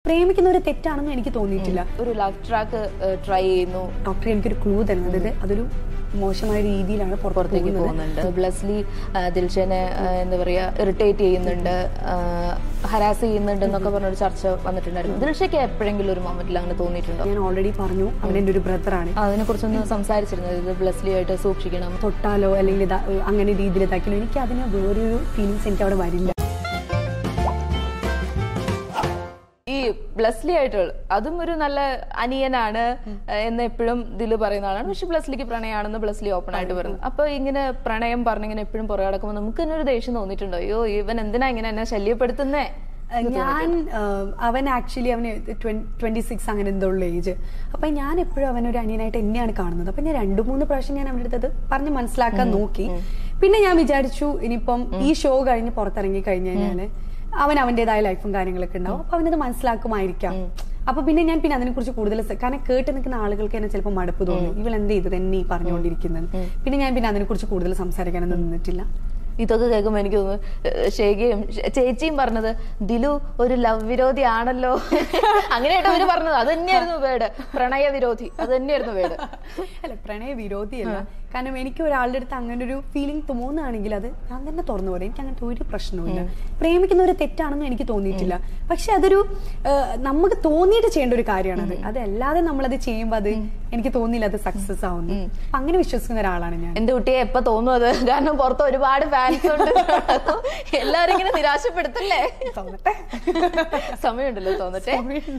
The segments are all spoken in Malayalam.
പ്രേമിക്കുന്ന ഒരു തെറ്റാണെന്ന് എനിക്ക് തോന്നിയിട്ടില്ല ഒരു ലവ് ട്രാക്ക് ട്രൈ ചെയ്യുന്നു ഡോക്ടർ എനിക്കൊരു ക്ലൂ തരുന്നത് അതായത് അതൊരു മോശമായ രീതിയിലാണ് പുറത്തേക്ക് പുറത്തേക്ക് പോകുന്നുണ്ട് ബ്ലസ്ലി ആ, ദിൽഷനെ ആ, എന്താ പറയാ ഇറിറ്റേറ്റ് ചെയ്യുന്നുണ്ട് ഹരാസ് ചെയ്യുന്നുണ്ട് എന്നൊക്കെ പറഞ്ഞൊരു ചർച്ച വന്നിട്ടുണ്ടായിരുന്നു ദിൽഷയ്ക്ക് എപ്പോഴെങ്കിലും ഒരു മൊമെന്റിൽ അങ്ങനെ തോന്നിയിട്ടുണ്ടോ ഞാൻ ഓൾറെഡി പറഞ്ഞു അവൻ എൻ്റെ ഒരു ബ്രദറാണ് അതിനെ കുറിച്ചൊന്ന് സംസാരിച്ചിരുന്നത് ഇത് ബ്ലസ്ലി ആയിട്ട് സൂക്ഷിക്കണം തൊട്ടാലോ അല്ലെങ്കിൽ ഇതാ അങ്ങനെ രീതിയിൽ ഇതാക്കിയാലോ എനിക്ക് അതിന് വേറൊരു ഫീലിങ്സ് എനിക്ക് അവിടെ വരില്ല ഈ ബ്ലസ്ലി ആയിട്ടുള്ള അതും ഒരു നല്ല അനിയനാണ് എന്ന് എപ്പോഴും ദില് പറയുന്ന ആളാണ് പക്ഷെ ബ്ലസ്ലിക്ക് പ്രണയമാണെന്ന് ബ്ലസ്ലി ഓപ്പൺ ആയിട്ട് പറയുന്നു അപ്പൊ ഇങ്ങനെ പ്രണയം പറഞ്ഞിങ്ങനെ എപ്പോഴും പുറകെ നടക്കുമ്പോൾ നമുക്ക് തന്നെ ഒരു ദേഷ്യം തോന്നിയിട്ടുണ്ടോ അയ്യോ ഇവൻ എന്തിനാ ഇങ്ങനെ എന്നെ ശല്യപ്പെടുത്തുന്നേ ഞാൻ ആഹ്, അവൻ ആക്ച്വലി അവന് ട്വന്റി സിക്സ് അങ്ങനെ എന്തോ ഉള്ള ഏജ് അപ്പൊ ഞാൻ എപ്പോഴും അവനൊരു അനിയനായിട്ട് എന്നെയാണ് കാണുന്നത് അപ്പൊ ഞാൻ രണ്ടു മൂന്ന് പ്രാവശ്യം ഞാൻ അവൻ്റെ അടുത്ത് അത് പറഞ്ഞ് മനസ്സിലാക്കാൻ നോക്കി പിന്നെ ഞാൻ വിചാരിച്ചു ഇനിയിപ്പം ഈ ഷോ കഴിഞ്ഞ് പുറത്തിറങ്ങി കഴിഞ്ഞു കഴിഞ്ഞാല് അവൻ അവന്റേതായ ലൈഫും കാര്യങ്ങളൊക്കെ ഉണ്ടാവും അപ്പൊ അവനത് മനസ്സിലാക്കുമായിരിക്കാം അപ്പൊ പിന്നെ ഞാൻ പിന്നെ അതിനെ കുറിച്ച് കൂടുതൽ സ- കാരണം കേട്ട് നിൽക്കുന്ന ആളുകൾക്ക് തന്നെ ചിലപ്പോൾ മടുപ്പ് തോന്നി ഇവൾ എന്ത് ചെയ്തു തന്നെ ഈ പറഞ്ഞുകൊണ്ടിരിക്കുന്നത് പിന്നെ ഞാൻ പിന്നെ അതിനെ കുറിച്ച് കൂടുതൽ സംസാരിക്കാനൊന്നും നിന്നിട്ടില്ല ഇതൊക്കെ കേൾക്കുമ്പോൾ എനിക്ക് തോന്നുന്നു ഏഹ് ഷേഖയും ഷേ- ചേച്ചിയും പറഞ്ഞത് ദിലു ഒരു ലവ് വിരോധി ആണല്ലോ അങ്ങനെയായിട്ട് അവര് പറഞ്ഞത് അത് തന്നെയായിരുന്നു വേട് പ്രണയ വിരോധി അത് തന്നെയായിരുന്നു വേട് അല്ല പ്രണയ വിരോധിയല്ല കാരണം എനിക്ക് ഒരാളുടെ അടുത്ത് അങ്ങനെ ഒരു ഫീലിംഗ് തോന്നുകയാണെങ്കിൽ അത് ഞാൻ തന്നെ തുറന്നു പറയും എനിക്ക് അങ്ങനത്തെ ഒരു പ്രശ്നവുമില്ല പ്രേമിക്കുന്ന ഒരു തെറ്റാണെന്ന് എനിക്ക് തോന്നിയിട്ടില്ല പക്ഷെ അതൊരു ആ, നമുക്ക് തോന്നിയിട്ട് ചെയ്യേണ്ട ഒരു കാര്യമാണത് അതല്ലാതെ നമ്മളത് ചെയ്യുമ്പോൾ അത് എനിക്ക് തോന്നിയില്ല അത് സക്സസ് ആവുന്നു അപ്പൊ അങ്ങനെ വിശ്വസിക്കുന്ന ഒരാളാണ് ഞാൻ എന്റെ കുട്ടിയെ എപ്പ തോന്നും അത് കാരണം പുറത്ത് ഒരുപാട് ഫാൻസ് ഉണ്ട് എല്ലാരും ഇങ്ങനെ നിരാശപ്പെടുത്തല്ലേ തോന്നട്ടെ സമയമുണ്ടല്ലോ തോന്നട്ടെ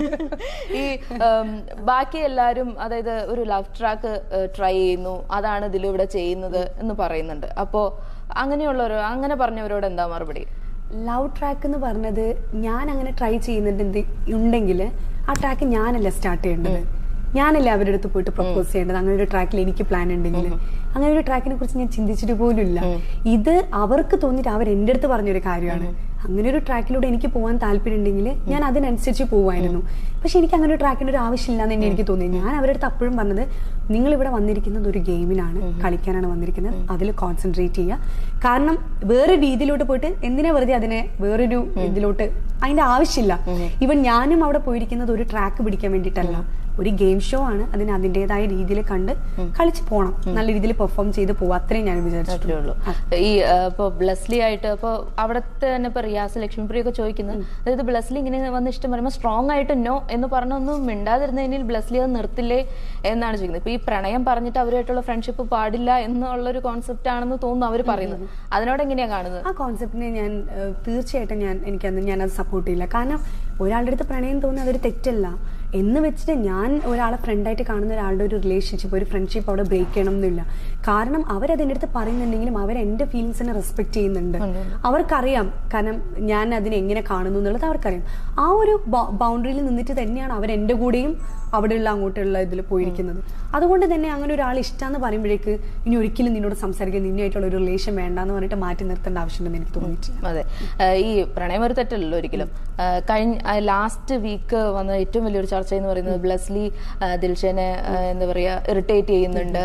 ഈ ഉം, ബാക്കി എല്ലാരും അതായത് ഒരു ലവ് ട്രാക്ക് ട്രൈ ചെയ്യുന്നു അതാണ് ദിലു ഇവിടെ ചെയ്യുന്നത് എന്ന് പറയുന്നുണ്ട് അപ്പോ അങ്ങനെയുള്ളവരോ അങ്ങനെ പറഞ്ഞവരോട് എന്താ മറുപടി ലവ് ട്രാക്ക് എന്ന് പറഞ്ഞത് ഞാൻ അങ്ങനെ ട്രൈ ചെയ്യുന്നുണ്ട് ഉണ്ടെങ്കിൽ ആ ട്രാക്ക് ഞാനല്ല സ്റ്റാർട്ട് ചെയ്യേണ്ടത് ഞാനല്ലേ അവരുടെ അടുത്ത് പോയിട്ട് പ്രപ്പോസ് ചെയ്യേണ്ടത് അങ്ങനെ ഒരു ട്രാക്കിൽ എനിക്ക് പ്ലാൻ ഉണ്ടെങ്കിൽ അങ്ങനെ ഒരു ട്രാക്കിനെ കുറിച്ച് ഞാൻ ചിന്തിച്ചിട്ട് പോലും ഇല്ല ഇത് അവർക്ക് തോന്നിയിട്ട് അവർ എൻ്റെ അടുത്ത് പറഞ്ഞൊരു കാര്യമാണ് അങ്ങനെ ഒരു ട്രാക്കിലൂടെ എനിക്ക് പോകാൻ താല്പര്യം ഉണ്ടെങ്കിൽ ഞാൻ അതിനനുസരിച്ച് പോവായിരുന്നു പക്ഷെ എനിക്ക് അങ്ങനെ ഒരു ട്രാക്കിന്റെ ഒരു ആവശ്യമില്ല എന്ന് തന്നെ എനിക്ക് തോന്നി ഞാൻ അവരുടെ അടുത്ത് അപ്പോഴും പറഞ്ഞത് നിങ്ങൾ ഇവിടെ വന്നിരിക്കുന്നത് ഒരു ഗെയിമിനാണ് കളിക്കാനാണ് വന്നിരിക്കുന്നത് അതിൽ കോൺസെൻട്രേറ്റ് ചെയ്യുക കാരണം വേറെ രീതിയിലോട്ട് പോയിട്ട് എന്തിനാ വെറുതെ അതിനെ വേറൊരു ഇതിലോട്ട് അതിന്റെ ആവശ്യമില്ല ഇവൻ ഞാനും അവിടെ പോയിരിക്കുന്നത് ഒരു ട്രാക്ക് പിടിക്കാൻ വേണ്ടിയിട്ടല്ല ഒരു ഗെയിം ഷോ ആണ് അതിന് അതിൻ്റെതായ രീതിയിൽ കണ്ട് കളിച്ച് പോകണം നല്ല രീതിയിൽ പെർഫോം ചെയ്ത് പോവാം അത്രയും ഞാൻ അത്രേ വിചാരിച്ചിട്ടുള്ളൂ ഉള്ളൂ ഈ ആ, ഇപ്പൊ ബ്ലസ്ലി ആയിട്ട് ഇപ്പൊ അവിടത്തെ തന്നെ ഇപ്പൊ റിയാസ് ലക്ഷ്മിപ്രിയ ഒക്കെ ചോദിക്കുന്നത് അതായത് ബ്ലസ്ലി ഇങ്ങനെ വന്ന് ഇഷ്ടം പറയുമ്പോൾ സ്ട്രോങ് ആയിട്ട് നോ എന്ന് പറഞ്ഞൊന്നും മിണ്ടാതിരുന്നതിൽ ബ്ലസ്ലി അത് നിർത്തില്ലേ എന്നാണ് ചോദിക്കുന്നത് ഇപ്പൊ ഈ പ്രണയം പറഞ്ഞിട്ട് അവരുമായിട്ടുള്ള ഫ്രണ്ട്ഷിപ്പ് പാടില്ല എന്നുള്ള ഒരു കോൺസെപ്റ്റ് ആണെന്ന് തോന്നുന്നു അവർ പറയുന്നത് അതിനോട് എങ്ങനെയാ കാണുന്നത് ആ കോൺസെപ്റ്റിനെ ഞാൻ ഏഹ്, തീർച്ചയായിട്ടും ഞാൻ എനിക്കത് ഞാനത് സപ്പോർട്ട് ചെയ്യില്ല കാരണം ഒരാളുടെ അടുത്ത് പ്രണയം തോന്നുന്നത് അതൊരു തെറ്റല്ല എന്ന് വെച്ചിട്ട് ഞാൻ ഒരാളെ ഫ്രണ്ടായിട്ട് കാണുന്ന ഒരാളുടെ ഒരു റിലേഷൻഷിപ്പ് ഒരു ഫ്രണ്ട്ഷിപ്പ് അവിടെ ബ്രേക്ക് ചെയ്യണം എന്നില്ല കാരണം അവരതിൻ്റെ അടുത്ത് പറയുന്നുണ്ടെങ്കിലും അവർ എൻ്റെ ഫീലിങ്സിനെ റെസ്പെക്ട് ചെയ്യുന്നുണ്ട് അവർക്കറിയാം കാരണം ഞാൻ അതിനെ എങ്ങനെ കാണുന്നു എന്നുള്ളത് അവർക്കറിയാം ആ ഒരു ബൗണ്ടറിയിൽ നിന്നിട്ട് തന്നെയാണ് അവർ എൻ്റെ കൂടെയും അവിടെയുള്ള അങ്ങോട്ടുള്ള ഇതിൽ പോയിരിക്കുന്നത് അതുകൊണ്ട് തന്നെ അങ്ങനെ ഒരാൾ ഇഷ്ടമെന്ന് പറയുമ്പോഴേക്ക് ഇനി ഒരിക്കലും നിന്നോട് സംസാരിക്കാൻ നിന്നുമായിട്ടുള്ള ഒരു റിലേഷൻ വേണ്ടാന്ന് പറഞ്ഞിട്ട് മാറ്റി നിർത്തേണ്ട ആവശ്യമുണ്ടെന്ന് എനിക്ക് തോന്നിയിട്ടില്ല അതെ ആ, ഈ പ്രണയം ഒരു തെറ്റല്ലല്ലോ ഒരിക്കലും ആ, കഴിഞ്ഞ ലാസ്റ്റ് വീക്ക് വന്ന ഏറ്റവും വലിയൊരു ചർച്ച എന്ന് പറയുന്നത് ബ്ലസ്ലി ആ, ദിൽഷനെ ആ, എന്താ പറയാ ഇറിറ്റേറ്റ് ചെയ്യുന്നുണ്ട്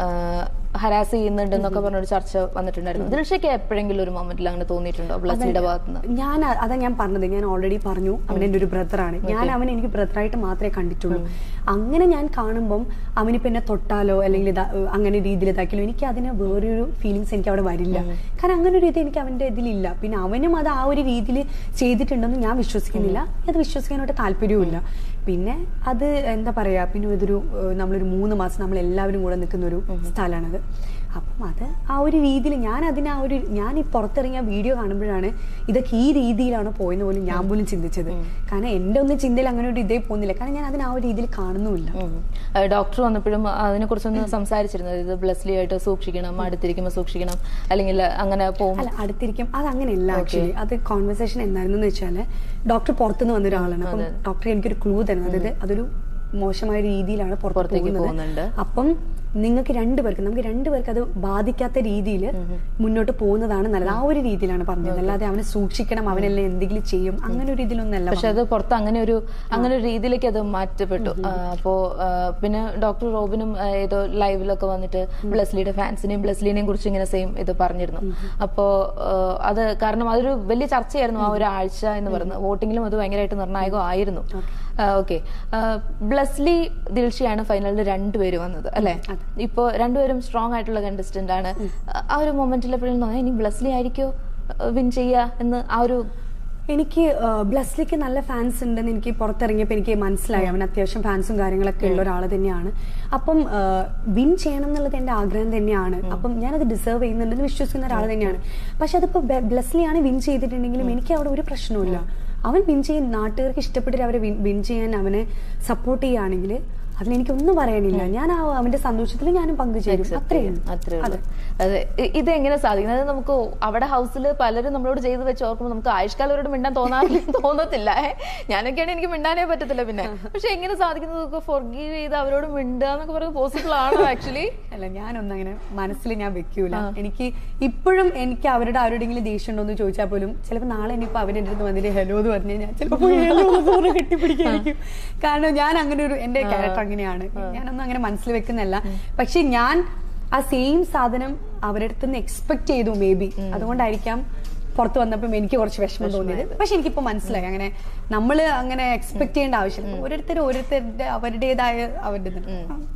ഹരാസ് ചെയ്യുന്നുണ്ട് എന്നൊക്കെ പറഞ്ഞൊരു ചർച്ച വന്നിട്ടുണ്ടായിരുന്നു ദിൽഷയ്ക്ക് എപ്പോഴെങ്കിലും ഒരു മൊമെന്റിൽ അങ്ങനെ തോന്നിയിട്ടുണ്ടോ ബ്ലസ്ലിയുടെ ഭാഗത്തുനിന്ന് ഞാൻ അ- അതാ ഞാൻ പറഞ്ഞത് ഞാൻ ഓൾറെഡി പറഞ്ഞു അവൻ എൻ്റെ ഒരു ബ്രദറാണ് ഞാൻ അവൻ എനിക്ക് ബ്രദറായിട്ട് മാത്രമേ കണ്ടിട്ടുള്ളൂ അങ്ങനെ ഞാൻ കാണുമ്പം അവനിപ്പോ എന്നെ തൊട്ടാലോ അല്ലെങ്കിൽ ഇതാ അങ്ങനെ രീതിയിൽ ഇതാക്കിയാലോ എനിക്ക് അതിന് വേറൊരു ഫീലിങ്സ് എനിക്ക് അവിടെ വരില്ല കാരണം അങ്ങനെ ഒരു ഇത് എനിക്ക് അവന്റെ ഇതിലില്ല പിന്നെ അവനും അത് ആ ഒരു രീതിയിൽ ചെയ്തിട്ടുണ്ടെന്ന് ഞാൻ വിശ്വസിക്കുന്നില്ല അത് വിശ്വസിക്കാനായിട്ട് താല്പര്യവുമില്ല പിന്നെ അത് എന്താ പറയാ പിന്നെ ഇതൊരു ഏഹ്, നമ്മളൊരു മൂന്ന് മാസം നമ്മൾ എല്ലാവരും കൂടെ നിൽക്കുന്ന ഒരു സ്ഥലമാണത് അപ്പം അത് ആ ഒരു രീതിയിൽ ഞാൻ അതിന് ആ ഒരു ഞാൻ ഈ പുറത്തിറങ്ങിയ വീഡിയോ കാണുമ്പോഴാണ് ഇതൊക്കെ ഈ രീതിയിലാണ് പോയെന്ന് പോലും ഞാൻ പോലും ചിന്തിച്ചത് കാരണം എൻ്റെ ഒന്നും ചിന്തയിൽ അങ്ങനെ ഒരു ഇതേ പോകുന്നില്ല കാരണം ഞാൻ അതിന് ആ ഒരു രീതിയിൽ കാണുന്നുമില്ല ഡോക്ടർ വന്നപ്പോഴും അതിനെ കുറിച്ചൊന്ന് സംസാരിച്ചിരുന്നത് ഇത് ബ്ലസ്ലി ആയിട്ട് സൂക്ഷിക്കണം അടുത്തിരിക്കുമ്പോൾ സൂക്ഷിക്കണം അല്ലെങ്കിൽ അങ്ങനെ പോകും അല്ല അടുത്തിരിക്കും അത് അങ്ങനെയല്ല ആക്ച്വലി അത് കോൺവെർസേഷൻ എന്തായിരുന്നു എന്ന് വെച്ചാൽ ഡോക്ടർ പുറത്തുനിന്ന് വന്ന ഒരാളാണ് അപ്പം ഡോക്ടർ എനിക്കൊരു ക്ലൂ തരുന്നത് അതായത് അതൊരു മോശമായ രീതിയിലാണ് പുറത്ത് പുറത്തേക്ക് പോകുന്നത് പോകുന്നുണ്ട്. അപ്പം നിങ്ങൾക്ക് രണ്ടുപേർക്ക് നമുക്ക് രണ്ടുപേർക്ക് അത് ബാധിക്കാത്ത രീതിയിൽ മുന്നോട്ട് പോകുന്നതാണ് നല്ലത് ആ ഒരു രീതിയിലാണ് പറഞ്ഞത് അല്ലാതെ അവനെ സൂക്ഷിക്കണം അവനെല്ലാം എന്തെങ്കിലും ചെയ്യും അങ്ങനെ ഒരു ഇതിലൊന്നല്ല പക്ഷെ അത് പുറത്ത് അങ്ങനെ ഒരു അങ്ങനെ ഒരു രീതിയിലേക്ക് അത് മാറ്റപ്പെട്ടു ആ, അപ്പോ ആ, പിന്നെ ഡോക്ടർ റോബിനും ആ, ഏതോ ലൈവിലൊക്കെ വന്നിട്ട് ബ്ലസ്ലിയുടെ ഫാൻസിനെയും ബ്ലസ്ലിനെയും കുറിച്ച് ഇങ്ങനെ സെയിം ഇത് പറഞ്ഞിരുന്നു അപ്പോ ആ, അത് കാരണം അതൊരു വലിയ ചർച്ചയായിരുന്നു ആ ഒരു ആഴ്ച എന്ന് പറയുന്നത് വോട്ടിങ്ങിലും അത് ഭയങ്കരമായിട്ട് നിർണായകമായിരുന്നു ഓക്കെ ബ്ലസ്ലി ദിൽഷയാണ് ഫൈനലിൽ രണ്ടുപേര് വന്നത് അല്ലെ ഇപ്പോ രണ്ടുപേരും സ്ട്രോങ് ആയിട്ടുള്ള കണ്ടസ്റ്റന്റ് ആണ് ആ ഒരു മൊമെന്റിൽ എപ്പോഴും തോന്നി ഇനി ബ്ലസ്ലി ആയിരിക്കോ വിൻ ചെയ്യുക എന്ന് ആ ഒരു എനിക്ക് ആ, ബ്ലസ്ലിക്ക് നല്ല ഫാൻസ് ഉണ്ടെന്ന് എനിക്ക് പുറത്തിറങ്ങിയപ്പോൾ എനിക്ക് മനസ്സിലായി അവൻ അത്യാവശ്യം ഫാൻസും കാര്യങ്ങളൊക്കെ ഉള്ള ഒരാൾ തന്നെയാണ് അപ്പം വിൻ ചെയ്യണം എന്നുള്ളത് എന്റെ ആഗ്രഹം തന്നെയാണ് അപ്പം ഞാനത് ഡിസേർവ് ചെയ്യുന്നുണ്ടെന്ന് വിശ്വസിക്കുന്ന ഒരാൾ തന്നെയാണ് പക്ഷെ അതിപ്പോ ബ്ലസ്ലിയാണ് വിൻ ചെയ്തിട്ടുണ്ടെങ്കിലും എനിക്ക് അവിടെ ഒരു പ്രശ്നവുമില്ല അവൻ വിൻ ചെയ്യാൻ നാട്ടുകാർക്ക് ഇഷ്ടപ്പെട്ടിട്ട് അവരെ വിൻ ചെയ്യാൻ അവനെ സപ്പോർട്ട് ചെയ്യുകയാണെങ്കിൽ അതിലെനിക്കൊന്നും പറയാനില്ല ഞാൻ ആ അവന്റെ സന്തോഷത്തിൽ ഞാനും പങ്കുചേരും അത്രേ ഉള്ളൂ. അത്രേ ഉള്ളൂ അതെ ഇ- ഇത് എങ്ങനെ സാധിക്കും അതായത് നമുക്ക് അവിടെ ഹൗസിൽ പലരും നമ്മളോട് ചെയ്ത് വെച്ച് ഓർക്കുമ്പോൾ നമുക്ക് ആയുഷ്കാലവരോട് മിണ്ടാൻ തോന്നാറില്ല തോന്നത്തില്ല ഏ? ഞാനൊക്കെയാണ് എനിക്ക് മിണ്ടാനേ പറ്റത്തില്ല പിന്നെ പക്ഷെ എങ്ങനെ സാധിക്കുന്നത് ഫൊർഗീവ് ചെയ്ത് അവരോട് മിണ്ടുക എന്നൊക്കെ പറയുന്നത് പോസിബിൾ ആണോ ആക്ച്വലി അല്ല ഞാനൊന്നും അങ്ങനെ മനസ്സിൽ ഞാൻ വെക്കൂല എനിക്ക് ഇപ്പോഴും എനിക്ക് അവരുടെ ആരോടെങ്കിലും ദേഷ്യം ഉണ്ടോ എന്ന് ചോദിച്ചാൽ പോലും ചിലപ്പോൾ നാളെ ഇനിയിപ്പോ അവരുടെ അടുത്ത് വന്നിട്ട് ഹലോ എന്ന് പറഞ്ഞു ഞാൻ ചിലപ്പോൾ കെട്ടിപ്പിടിക്കായിരിക്കും കാരണം ഞാൻ അങ്ങനെ ഒരു എന്റെ ക്യാരക്ടർ അങ്ങനെയാണ് ഞാനൊന്നും അങ്ങനെ മനസ്സിൽ വെക്കുന്നല്ല പക്ഷെ ഞാൻ ആ സെയിം സാധനം അവരുടെ അടുത്ത് നിന്ന് എക്സ്പെക്ട് ചെയ്തു മേ ബി അതുകൊണ്ടായിരിക്കാം പുറത്ത് വന്നപ്പം എനിക്ക് കുറച്ച് വിഷമം തോന്നിയത് പക്ഷെ എനിക്കിപ്പോ മനസ്സിലായി അങ്ങനെ നമ്മൾ അങ്ങനെ എക്സ്പെക്ട് ചെയ്യേണ്ട ആവശ്യമില്ല ഓരോരുത്തരും ഓരോരുത്തരുടെ അവരുടേതായ അവരുടെ ഇത്.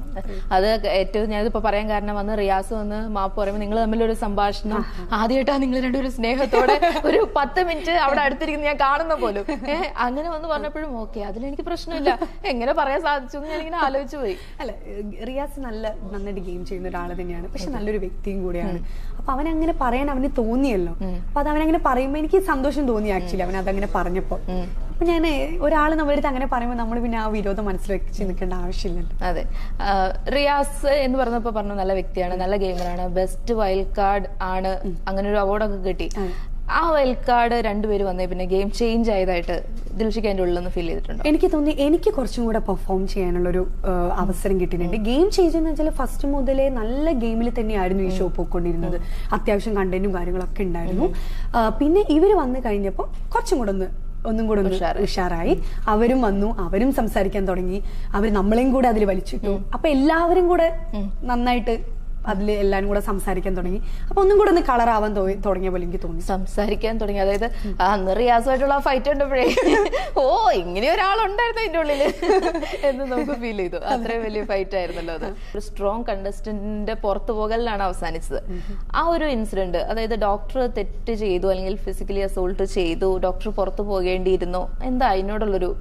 അത് ഏറ്റവും ഞാനിപ്പോ പറയാൻ കാരണം വന്ന് റിയാസ് വന്ന് മാപ്പ് പറയുമ്പോൾ നിങ്ങൾ തമ്മിലൊരു സംഭാഷണം ആദ്യമായിട്ടാണ് നിങ്ങൾ രണ്ടുപേരും സ്നേഹത്തോടെ ഒരു പത്ത് മിനിറ്റ് അവിടെ അടുത്തിരിക്കുന്ന ഞാൻ കാണുന്ന പോലും ഏഹ് അങ്ങനെ വന്ന് പറഞ്ഞപ്പോഴും ഓക്കെ അതിലെനിക്ക് പ്രശ്നമില്ല എങ്ങനെ പറയാൻ സാധിച്ചു എന്ന് ഞാനിങ്ങനെ ആലോചിച്ചു പോയി അല്ല റിയാസ് നല്ല നന്നായിട്ട് ഗെയിം ചെയ്യുന്ന ഒരാൾ തന്നെയാണ് പക്ഷെ നല്ലൊരു വ്യക്തിയും കൂടിയാണ് അപ്പൊ അവൻ അങ്ങനെ പറയാൻ അവന് തോന്നിയല്ലോ അപ്പൊ അത് അവനങ്ങനെ പറയുമ്പോ എനിക്ക് സന്തോഷം തോന്നി ആക്ച്വലി അവൻ അതങ്ങനെ പറഞ്ഞപ്പോ അപ്പൊ ഞാൻ ഒരാൾ നമ്മുടെ അടുത്ത് അങ്ങനെ പറയുമ്പോൾ നമ്മൾ പിന്നെ ആ വിരോധം മനസ്സിൽ വെച്ച് നിൽക്കേണ്ട ആവശ്യമില്ലല്ലോ അതെ ആ, റിയാസ് എന്ന് പറഞ്ഞപ്പോ പറഞ്ഞ നല്ല വ്യക്തിയാണ് നല്ല ഗെയിമറാണ് ബെസ്റ്റ് വൈൽഡ് കാർഡ് ആണ് അങ്ങനെ ഒരു അവാർഡൊക്കെ കിട്ടി ആ വൈൽഡ് കാർഡ് രണ്ടുപേര് വന്നേ പിന്നെ ഗെയിം ചേഞ്ച് ആയതായിട്ട് ദിൽഷിക്ക് അതിന്റെ ഉള്ളിൽ നിന്ന് ഫീൽ ചെയ്തിട്ടുണ്ടോ എനിക്ക് തോന്നി എനിക്ക് കുറച്ചും കൂടെ പെർഫോം ചെയ്യാനുള്ള ഒരു അവസരം കിട്ടിയിട്ടുണ്ട് ഗെയിം ചേഞ്ച് എന്ന് വെച്ചാൽ ഫസ്റ്റ് മുതലേ നല്ല ഗെയിമിൽ തന്നെയായിരുന്നു ഈ ഷോ പോയിക്കൊണ്ടിരുന്നത് അത്യാവശ്യം കണ്ടന്റും കാര്യങ്ങളൊക്കെ ഉണ്ടായിരുന്നു ആ, പിന്നെ ഇവര് വന്നു കഴിഞ്ഞപ്പോൾ കുറച്ചും കൂടെ ഒന്ന് ഒന്നും കൂടെ ഒന്ന് ഉഷാറായി അവരും വന്നു അവരും സംസാരിക്കാൻ തുടങ്ങി അവർ നമ്മളെയും കൂടെ അതിൽ വലിച്ചിട്ടു അപ്പൊ എല്ലാവരും കൂടെ നന്നായിട്ട് അതിൽ എല്ലാരും കൂടെ സംസാരിക്കാൻ തുടങ്ങി അപ്പൊ ഒന്നും കൂടെ ഒന്ന് കളർ ആവാൻ തോന്നി- തുടങ്ങിയ പോലെ എനിക്ക് തോന്നി സംസാരിക്കാൻ തുടങ്ങി അതായത് ആ അന്ന് റിയാസുമായിട്ടുള്ള ആ ഫൈറ്റ് കണ്ടപ്പോഴേ ഓ ഇങ്ങനെ ഒരാളുണ്ടായിരുന്നു അതിന്റെ ഉള്ളില് എന്ന് നമുക്ക് ഫീൽ ചെയ്തു അത്രയും വലിയ ഫൈറ്റ് ആയിരുന്നല്ലോ അത് ഒരു സ്ട്രോങ് കണ്ടസ്റ്റന്റിന്റെ പുറത്തു പോകലിലാണ് അവസാനിച്ചത് ആ ഒരു ഇൻസിഡന്റ് അതായത് ഡോക്ടർ തെറ്റ് ചെയ്തു അല്ലെങ്കിൽ ഫിസിക്കലി അസോൾട്ട് ചെയ്തു ഡോക്ടർ പുറത്തു പോകേണ്ടിയിരുന്നു എന്താ അതിനോടുള്ളൊരു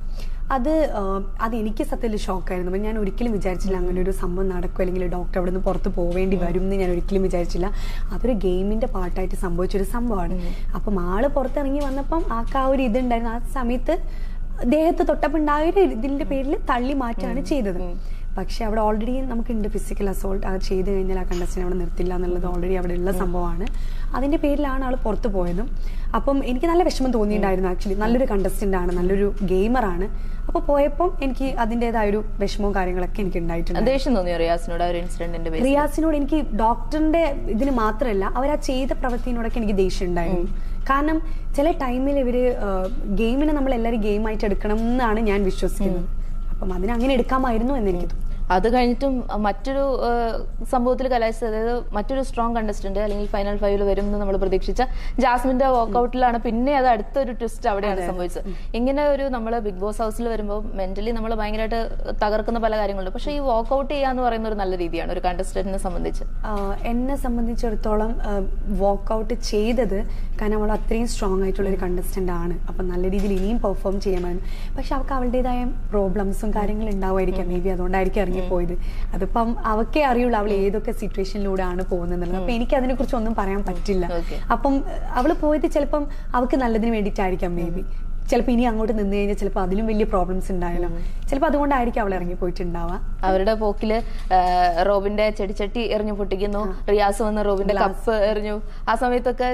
അത് ആഹ്, അത് എനിക്ക് സത്യത്തിൽ ഷോക്കായിരുന്നു അപ്പൊ ഞാൻ ഒരിക്കലും വിചാരിച്ചില്ല അങ്ങനെ ഒരു സംഭവം നടക്കും അല്ലെങ്കിൽ ഡോക്ടർ അവിടെ നിന്ന് പുറത്ത് പോവേണ്ടി വരും എന്ന് ഞാൻ ഒരിക്കലും വിചാരിച്ചില്ല അതൊരു ഗെയിമിന്റെ പാർട്ടായിട്ട് സംഭവിച്ചൊരു സംഭവമാണ് അപ്പം ആള് പുറത്തിറങ്ങി വന്നപ്പം ആൾക്ക് ആ ഒരു ഇതുണ്ടായിരുന്നു ആ സമയത്ത് ദേഹത്ത് തൊട്ടപ്പോൾ ഉണ്ടായ ഒരു ഇതിന്റെ പേരിൽ തള്ളി മാറ്റാണ് ചെയ്തത് പക്ഷെ അവിടെ ഓൾറെഡി നമുക്കുണ്ട് ഫിസിക്കൽ അസോൾട്ട് അത് ചെയ്ത് കഴിഞ്ഞാൽ ആ കണ്ടസ്റ്റന്റ് അവിടെ നിർത്തില്ല എന്നുള്ളത് ഓൾറെഡി അവിടെ ഉള്ള സംഭവമാണ് അതിന്റെ പേരിലാണ് ആൾ പുറത്ത് പോയതും അപ്പം എനിക്ക് നല്ല വിഷമം തോന്നിയിട്ടുണ്ടായിരുന്നു ആക്ച്വലി നല്ലൊരു കണ്ടസ്റ്റന്റ് ആണ് നല്ലൊരു ഗെയിമറാണ് അപ്പൊ പോയപ്പം എനിക്ക് അതിൻ്റെതായ ഒരു വിഷമവും കാര്യങ്ങളൊക്കെ എനിക്ക് ഉണ്ടായിട്ടുണ്ട് ദേഷ്യം തോന്നിയോ റിയാസിനോട് ആ ഒരു ഇൻസിഡന്റിന്റെ പേര് റിയാസിനോട് എനിക്ക് ഡോക്ടറിന്റെ ഇതിന് മാത്രമല്ല അവർ ആ ചെയ്ത പ്രവൃത്തിനോടൊക്കെ എനിക്ക് ദേഷ്യം ഉണ്ടായിരുന്നു കാരണം ചില ടൈമിൽ ഇവര് ഗെയിമിനെ നമ്മൾ എല്ലാവരും ഗെയിമായിട്ട് എടുക്കണം എന്നാണ് ഞാൻ വിശ്വസിക്കുന്നത് അപ്പം അതിനെ അങ്ങനെ എടുക്കാമായിരുന്നു എന്ന് എനിക്ക് തോന്നുന്നു അത് കഴിഞ്ഞിട്ടും മറ്റൊരു സംഭവത്തിൽ കലാശിച്ചത് അതായത് മറ്റൊരു സ്ട്രോങ് കണ്ടസ്റ്റന്റ് അല്ലെങ്കിൽ ഫൈനൽ ഫൈവിൽ വരും എന്ന് നമ്മൾ പ്രതീക്ഷിച്ച ജാസ്മിന്റെ വാക്കൗട്ടിലാണ് പിന്നെ അത് അടുത്തൊരു ട്വിസ്റ്റ് അവിടെയാണ് സംഭവിച്ചത് ഇങ്ങനെ ഒരു നമ്മൾ ബിഗ് ബോസ് ഹൗസിൽ വരുമ്പോൾ മെന്റലി നമ്മൾ ഭയങ്കരമായിട്ട് തകർക്കുന്ന പല കാര്യങ്ങളുണ്ട് പക്ഷേ ഈ വാക്കൗട്ട് ചെയ്യാന്ന് പറയുന്ന ഒരു നല്ല രീതിയാണ് ഒരു കണ്ടസ്റ്റന്റിനെ സംബന്ധിച്ച് ആഹ് എന്നെ സംബന്ധിച്ചിടത്തോളം വാക്കൗട്ട് ചെയ്തത് കാരണം അവൾ അത്രയും സ്ട്രോങ് ആയിട്ടുള്ള ഒരു കണ്ടസ്റ്റന്റ് ആണ് അപ്പം നല്ല രീതിയിൽ ഇനിയും പെർഫോം ചെയ്യാമായിരുന്നു പക്ഷെ അവൾക്ക് അവളുടേതായ പ്രോബ്ലംസും കാര്യങ്ങളും ഉണ്ടാവുമായിരിക്കാം മേ ബി അതുകൊണ്ടായിരിക്കും ഇറങ്ങിപ്പോയത് അതിപ്പം അവക്കേ അറിയുള്ളൂ അവൾ ഏതൊക്കെ സിറ്റുവേഷനിലൂടെ ആണ് പോകുന്നത് അപ്പൊ എനിക്ക് അതിനെ കുറിച്ച് ഒന്നും പറയാൻ പറ്റില്ല Okay. അപ്പം അവൾ പോയത് ചിലപ്പം അവൾക്ക് നല്ലതിന് വേണ്ടിയിട്ടായിരിക്കാം മേ ബി ചിലപ്പോൾ ഇനി അങ്ങോട്ട് നിന്ന് കഴിഞ്ഞാൽ ചിലപ്പോൾ അതിലും വലിയ പ്രോബ്ലംസ് ഉണ്ടായാലോ ചിലപ്പോൾ അതുകൊണ്ടായിരിക്കും അവൾ ഇറങ്ങി പോയിട്ടുണ്ടാവുക അവരുടെ പോക്കില് ആ, റോബിന്റെ ചെടിച്ചട്ടി എറിഞ്ഞു പൊട്ടിക്കുന്നു റിയാസ് വന്ന് റോബിന്റെ കപ്പ് എറിഞ്ഞു ആ സമയത്തൊക്കെ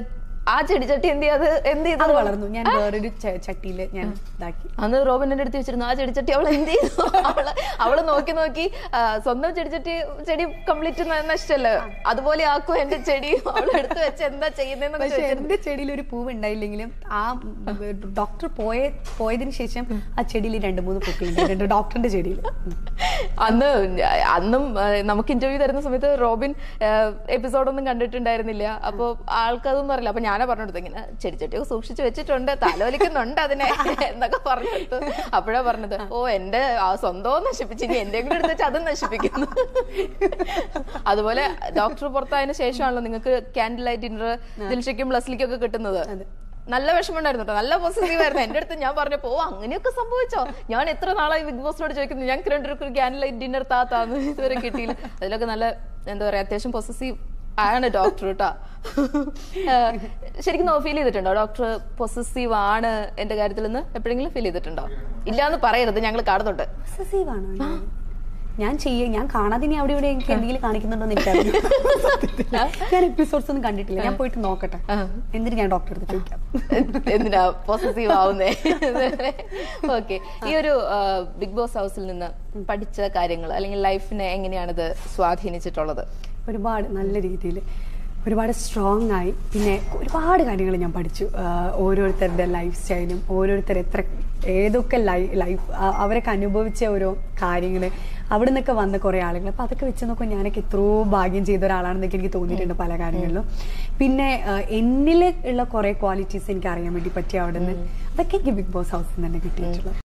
ആ ചെടിച്ചട്ടി എന്ത് ചെയ്ത് എന്ത് ചെയ്തു അത് വളർന്നു ഞാൻ വേറൊരു ച- ചട്ടിയില് ഞാൻ ഇതാക്കി അന്ന് റോബിൻ എന്റെ അടുത്ത് വെച്ചിരുന്നു ആ ചെടിച്ചട്ടി അവൾ എന്ത് ചെയ്തു അവള് അവള് നോക്കി നോക്കി ആ, സ്വന്തം ചെടിച്ചട്ടി ചെടി കംപ്ലീറ്റ് നഷ്ടല്ലേ അതുപോലെ ആക്കും എന്റെ ചെടി അവൾ എടുത്ത് വെച്ച് എന്താ ചെയ്യുന്നതെന്നൊക്കെ പക്ഷെ ചോദിച്ചിരുന്നു എന്റെ ചെടിയിൽ ഒരു പൂവ് ഉണ്ടായില്ലെങ്കിലും ആ ഡോക്ടർ പോയ പോയതിനു ശേഷം ആ ചെടിയിൽ രണ്ട് മൂന്ന് പൂക്കളുണ്ട് ഡോക്ടറിന്റെ ചെടിയിൽ അന്ന് ഞാ- അന്നും ആ, നമുക്ക് ഇന്റർവ്യൂ തരുന്ന സമയത്ത് റോബിൻ എപ്പിസോഡൊന്നും കണ്ടിട്ടുണ്ടായിരുന്നില്ല അപ്പൊ ആൾക്കതൊന്നും അറിയില്ല അപ്പൊ ഞാനാ പറഞ്ഞു കൊടുത്തു ഇങ്ങനെ ചെടിച്ചട്ടിയൊക്കെ സൂക്ഷിച്ചു വെച്ചിട്ടുണ്ട് തലോലിക്കുന്നുണ്ട് അതിനെ എന്നൊക്കെ പറഞ്ഞു കൊടുത്തു അപ്പോഴാ പറഞ്ഞത് ഓ എന്റെ ആ സ്വന്തവും നശിപ്പിച്ച് ഇനി എന്റെ കൂടെ എടുത്ത് വെച്ച് അതും നശിപ്പിക്കുന്നു അതുപോലെ ഡോക്ടർ പുറത്തായതിനു ശേഷമാണല്ലോ നിങ്ങൾക്ക് ക്യാൻഡിൽ ലൈറ്റ് ഡിന്നർ ദിൽഷയ്ക്കും ബ്ലസ്ലിക്കും ഒക്കെ കിട്ടുന്നത് നല്ല വിഷമമുണ്ടായിരുന്നു കേട്ടോ നല്ല പോസിറ്റീവ് ആയിരുന്നു എന്റെ അടുത്ത് ഞാൻ പറഞ്ഞപ്പോ ഓ അങ്ങനെയൊക്കെ സംഭവിച്ചോ ഞാൻ എത്ര നാളായി ബിഗ് ബോസിനോട് ചോദിക്കുന്നു ഞങ്ങൾക്ക് രണ്ടുപേർക്ക് ഒരു ക്യാൻഡിൽ ലൈറ്റ് ഡിന്നർ താത്താന്ന് ഇതുവരെ കിട്ടിയില്ല അതിലൊക്കെ നല്ല എന്താ പറയാ അത്യാവശ്യം പൊസസീവ് ആണ് ഡോക്ടർ കേട്ടോ ശരിക്കും ഫീൽ ചെയ്തിട്ടുണ്ടോ ഡോക്ടർ പൊസസീവ് ആണ് എന്റെ കാര്യത്തിൽ നിന്ന് എപ്പോഴെങ്കിലും ഫീൽ ചെയ്തിട്ടുണ്ടോ ഇല്ലാന്ന് പറയരുത് ഞങ്ങൾ കാണുന്നുണ്ട് Possessive ആണോ ഞാൻ? ഞാൻ ചെയ്യ ഞാൻ കാണാതെ ഇനി അവിടെ ഇവിടെ എനിക്ക് എന്തെങ്കിലും കാണിക്കുന്നുണ്ടോ എന്ന് എനിക്കറിയില്ല ഞാൻ എപ്പിസോഡ്സ് ഒന്നും കണ്ടിട്ടില്ല ഞാൻ പോയിട്ട് നോക്കട്ടെ എന്നിട്ട് ഞാൻ ഡോക്ടറെ അടുത്ത് ചോദിക്കാം എന്തിനാ പോസിറ്റീവ് ആവുന്നേ ഓക്കെ ഈ ഒരു ബിഗ് ബോസ് ഹൗസിൽ നിന്ന് പഠിച്ച കാര്യങ്ങൾ അല്ലെങ്കിൽ ലൈഫിനെ എങ്ങനെയാണിത് സ്വാധീനിച്ചിട്ടുള്ളത് ഒരുപാട് നല്ല രീതിയിൽ ഒരുപാട് സ്ട്രോങ് ആയി പിന്നെ ഒരുപാട് കാര്യങ്ങൾ ഞാൻ പഠിച്ചു ആഹ് ഓരോരുത്തരുടെ ലൈഫ് സ്റ്റൈലും ഓരോരുത്തർ എത്ര ഏതൊക്കെ ലൈഫ് അവരൊക്കെ അനുഭവിച്ച ഓരോ കാര്യങ്ങൾ അവിടെ നിന്നൊക്കെ വന്ന കുറേ ആളുകൾ അപ്പൊ അതൊക്കെ വെച്ച് നോക്കുമ്പോൾ ഞാനൊക്കെ എത്രയോ ഭാഗ്യം ചെയ്ത ഒരാളാണെന്നൊക്കെ എനിക്ക് തോന്നിയിട്ടുണ്ട് പല കാര്യങ്ങളിലും പിന്നെ ആഹ് എന്നിൽ ഉള്ള കുറേ ക്വാളിറ്റീസ് എനിക്ക് അറിയാൻ വേണ്ടി പറ്റി അവിടെ നിന്ന് അതൊക്കെ എനിക്ക് ബിഗ് ബോസ് ഹൗസിൽ നിന്ന് തന്നെ കിട്ടിയിട്ടുള്ളത്